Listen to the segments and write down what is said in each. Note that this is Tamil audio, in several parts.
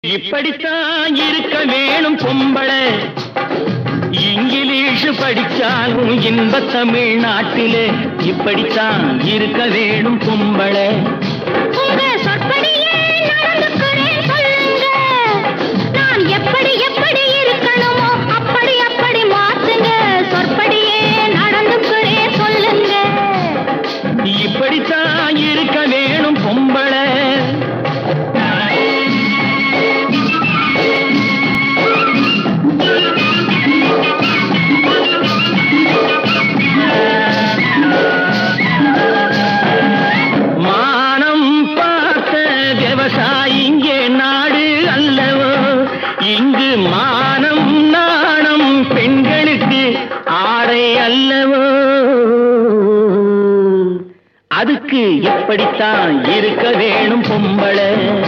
இப்படித்தான் இருக்க வேணும் பொம்பளை இங்கிலீஷ் படிச்சாலும் இன்ப தமிழ்நாட்டிலே இப்படித்தான் இருக்க வேணும் பொம்பளை உங்க சொற்படியே நடந்துக்கிறேன் சொல்லுங்க நான் எப்படி எப்படி இருக்கணுமோ அப்படி அப்படி மாத்துங்க சொற்படியே நடந்துக்கிறேன் சொல்லுங்க இப்படித்தான் இருக்க வேணும் பொம்பளை மானம் பார்த்த விவசாயிங்கே நாடு அல்லவோ இங்கு மானம் நாணம் பெண்களுக்கு ஆடை அல்லவோ அதுக்கு எப்படித்தான் இருக்க வேணும் பொம்பளை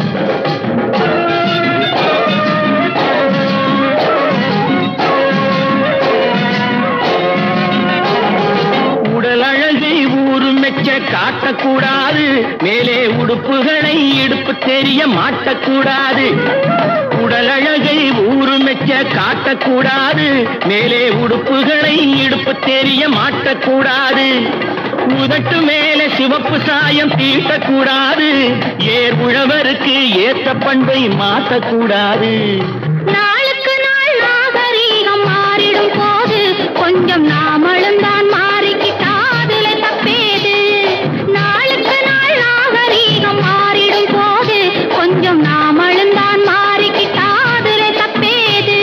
உடல் அழகை ஊரு மெச்ச காட்டக்கூடாது மேலே உடுப்புகளை இடுப்பு தெரிய மாட்டக்கூடாது உடல் அழகை ஊரு மெச்ச காட்டக்கூடாது மேலே உடுப்புகளை இடுப்பு தெரிய மாட்டக்கூடாது உதட்டு மேலே சிவப்பு சாயம் தீட்டக்கூடாது ஏர் உழவருக்கு ஏத்த பண்பை மாற்றக்கூடாது நாளுக்கு நாள் நாகரீகம் மாறிடும் போது கொஞ்சம் நாமளும் தான் மாறிக்கிட்டாதுல தப்பேது நாளுக்கு நாள் நாகரீகம் மாறிடும் போது கொஞ்சம் நாமளும் தான் மாறிக்கிட்டாதுல தப்பேது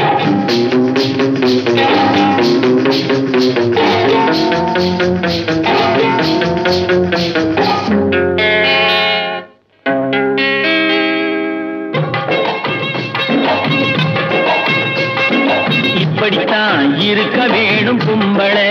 இப்படித்தான் இருக்க வேணும் கும்பளை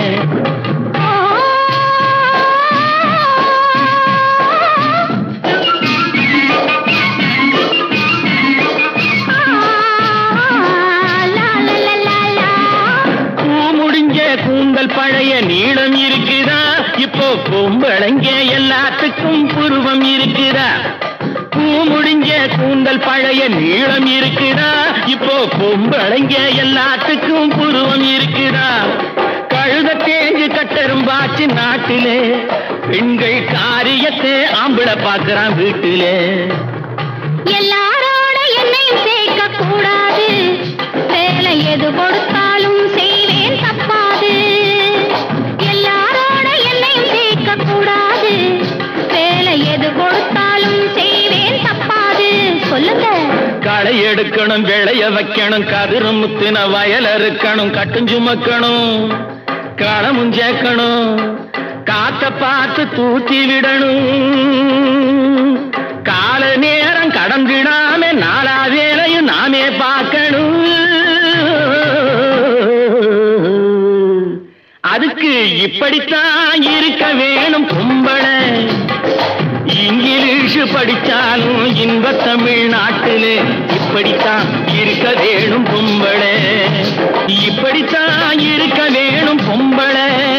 பூ முடிஞ்ச கூந்தல் பழைய நீளம் இருக்குதா இப்போ பொம்பளைங்க எல்லாத்துக்கும் புருவம் இருக்குதா பூ முடிஞ்ச கூந்தல் பழைய நீளம் இருக்குதா இப்போ பொம்பளைங்க எல்லாத்துக்கும் புருவம் இருக்குதா கழுத தேஞ்சு கட்டெரும்பாச்சு நாட்டிலே பெண்கள் காரியத்தை ஆம்பளை பார்க்கறான் வீட்டிலே எல்லாரோட என்னையும் சேர்க்க கூடாது வேலை எது கொடுத்தாலும் செய்வேன் தப்பாது எல்லாரோட என்னையும் சேர்க்க கூடாது வேலை எது கொடுத்தாலும் செய்வேன் தப்பாது சொல்லுங்க களை எடுக்கணும் விளைய வைக்கணும் கதிரு முத்தின வயல் அறுக்கணும் கட்டும் சுமக்கணும் களமும் சேர்க்கணும் காத்த பார்த்து தூத்தி விடணும் கால நேரம் கடந்திடாம நாலா வேலையும் நாமே பார்க்கணும் அதுக்கு இப்படித்தான் இருக்க வேணும் கும்பளை இங்கிலீஷ் படிச்சாலும் இன்ப தமிழ்நாட்டிலே இப்படித்தான் இருக்க வேணும் பொம்பளை இப்படித்தான் இருக்க வேணும் பொம்பளை